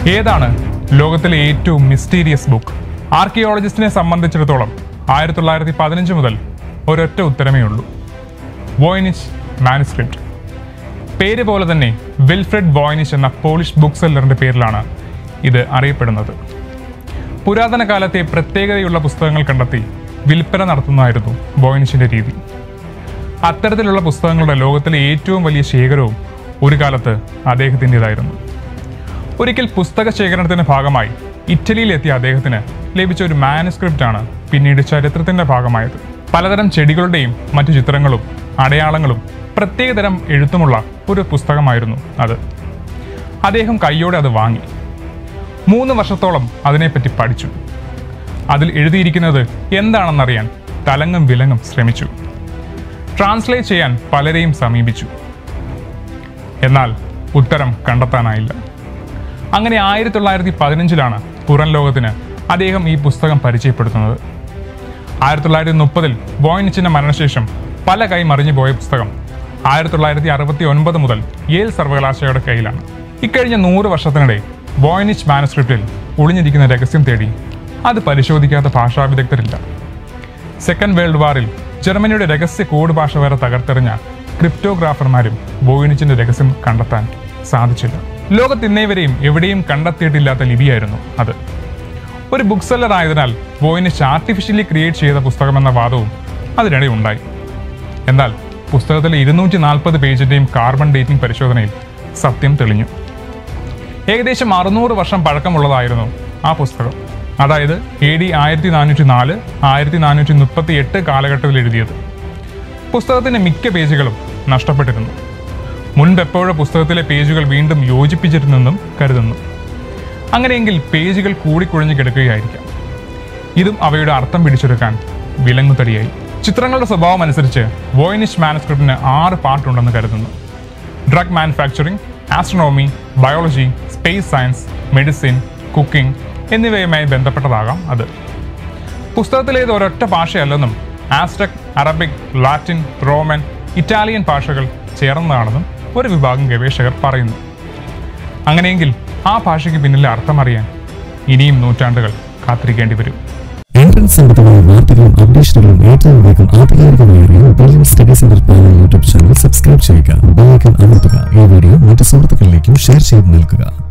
ഏതാണ് ലോകത്തിലെ ഏറ്റവും മിസ്റ്റീരിയസ് ബുക്ക് ആർക്കിയോളജിസ്റ്റിനെ സംബന്ധിച്ചിടത്തോളം ആയിരത്തി തൊള്ളായിരത്തി പതിനഞ്ച് മുതൽ ഒരൊറ്റ ഉത്തരമേ ഉള്ളൂ വോയിനിച്ച് മാനുസ്ക്രിപ്റ്റ് പേര് പോലെ തന്നെ വിൽഫ്രെഡ് വോയിനിച്ച് എന്ന പോളിഷ് ബുക്ക് സെല്ലറിന്റെ പേരിലാണ് ഇത് അറിയപ്പെടുന്നത് പുരാതന കാലത്തെ പ്രത്യേകതയുള്ള പുസ്തകങ്ങൾ കണ്ടെത്തി വിൽപ്പന നടത്തുന്നതായിരുന്നു വോയിനിച്ചിന്റെ രീതി അത്തരത്തിലുള്ള പുസ്തകങ്ങളുടെ ലോകത്തിലെ ഏറ്റവും വലിയ ശേഖരവും ഒരു കാലത്ത് അദ്ദേഹത്തിൻ്റെതായിരുന്നു ഒരിക്കൽ പുസ്തക ശേഖരണത്തിന്റെ ഭാഗമായി ഇറ്റലിയിലെത്തിയ അദ്ദേഹത്തിന് ലഭിച്ച ഒരു മാനുസ്ക്രിപ്റ്റാണ് പിന്നീട് ചരിത്രത്തിന്റെ ഭാഗമായത് പലതരം ചെടികളുടെയും മറ്റു ചിത്രങ്ങളും അടയാളങ്ങളും പ്രത്യേകതരം എഴുത്തുമുള്ള ഒരു പുസ്തകമായിരുന്നു അത് അദ്ദേഹം കൈയോടെ അത് വാങ്ങി മൂന്ന് വർഷത്തോളം അതിനെപ്പറ്റി പഠിച്ചു അതിൽ എഴുതിയിരിക്കുന്നത് എന്താണെന്നറിയാൻ തലങ്ങും വിലങ്ങും ശ്രമിച്ചു ട്രാൻസ്ലേറ്റ് ചെയ്യാൻ പലരെയും സമീപിച്ചു എന്നാൽ ഉത്തരം കണ്ടെത്താനായില്ല അങ്ങനെ ആയിരത്തി തൊള്ളായിരത്തി പതിനഞ്ചിലാണ് പുറം ലോകത്തിന് അദ്ദേഹം ഈ പുസ്തകം പരിചയപ്പെടുത്തുന്നത് ആയിരത്തി തൊള്ളായിരത്തി മുപ്പതിൽ വോയിനിച്ചിന്റെ മരണശേഷം പല കൈ മറിഞ്ഞു പോയ പുസ്തകം ആയിരത്തി തൊള്ളായിരത്തി അറുപത്തി ഒൻപത് മുതൽ യേൽ സർവകലാശാലയുടെ കയ്യിലാണ് ഇക്കഴിഞ്ഞ നൂറ് വർഷത്തിനിടെ വോയിനിച്ച് മാനുസ്ക്രിപ്റ്റിൽ ഒളിഞ്ഞിരിക്കുന്ന രഹസ്യം തേടി അത് പരിശോധിക്കാത്ത ഭാഷാ വിദഗ്ധരില്ല സെക്കൻഡ് വേൾഡ് വാറിൽ ജർമ്മനിയുടെ രഹസ്യ കോഡ് ഭാഷ വരെ തകർത്തെറിഞ്ഞ ക്രിപ്റ്റോഗ്രാഫർമാരും ബോയിനിച്ചിന്റെ രഹസ്യം കണ്ടെത്താൻ സാധിച്ചില്ല ലോകത്ത് ഇന്നേവരെയും എവിടെയും കണ്ടെത്തിയിട്ടില്ലാത്ത ലിപിയായിരുന്നു അത് ഒരു ബുക്ക് സെല്ലർ ആയതിനാൽ ബോയിനിച്ച് ആർട്ടിഫിഷ്യലി ക്രിയേറ്റ് ചെയ്ത പുസ്തകമെന്ന വാദവും അതിനിടെ ഉണ്ടായി എന്നാൽ പുസ്തകത്തിലെ ഇരുന്നൂറ്റി നാൽപ്പത് പേജിന്റെയും കാർബൺ ഡേറ്റിംഗ് പരിശോധനയിൽ സത്യം തെളിഞ്ഞു ഏകദേശം അറുന്നൂറ് വർഷം പഴക്കമുള്ളതായിരുന്നു ആ പുസ്തകം അതായത് എ ഡി ആയിരത്തി നാനൂറ്റി നാല് ആയിരത്തി നാനൂറ്റി മുപ്പത്തി എട്ട് കാലഘട്ടത്തിൽ എഴുതിയത് പുസ്തകത്തിന്റെ മിക്ക പേജുകളും നഷ്ടപ്പെട്ടിരുന്നു മുൻപ് എപ്പോഴോ പുസ്തകത്തിലെ പേജുകൾ വീണ്ടും യോജിപ്പിച്ചിരുന്നെന്നും കരുതുന്നു അങ്ങനെയെങ്കിൽ പേജുകൾ കൂടിക്കുഴഞ്ഞു കിടക്കുകയായിരിക്കാം ഇതും അവയുടെ അർത്ഥം പിടിച്ചെടുക്കാൻ വിലങ്ങുതടിയായി ചിത്രങ്ങളുടെ സ്വഭാവം അനുസരിച്ച് വോയിനിഷ് മാനസ്ക്രിപ്റ്റിന് ആറ് പാർട്ടുണ്ടെന്ന് കരുതുന്നു drug manufacturing astronomy biology space science medicine cooking എന്നിവയുമായി ബന്ധപ്പെട്ടതാകാം അത് പുസ്തകത്തിലേത് ഒരൊറ്റ ഭാഷയല്ലെന്നും ആസ്ട്രക് അറബിക് ലാറ്റിൻ റോമൻ ഇറ്റാലിയൻ ഭാഷകൾ ചേർന്നതാണെന്നും ഒരു വിഭാഗം ഗവേഷകർ പറയുന്നു അങ്ങനെയെങ്കിൽ ആ ഭാഷയ്ക്ക് പിന്നിലെ അർത്ഥമറിയാൻ ഇനിയും നൂറ്റാണ്ടുകൾ കാത്തിരിക്കേണ്ടി വരും എൻട്രൻസ് സംബന്ധമായ വാർത്തകളും അപ്ഡേഷനുകളും ഏറ്റവും വേഗം ആധികാരികമായി അറിയാൻ brilliant study centre panel YouTube channel subscribe ചെയ്യുക ബെല്ലൈക്കൺ അമർത്തുക ഈ വീഡിയോ മറ്റ് സുഹൃത്തുക്കളിലേക്കും ഷെയർ ചെയ്ത് നൽകുക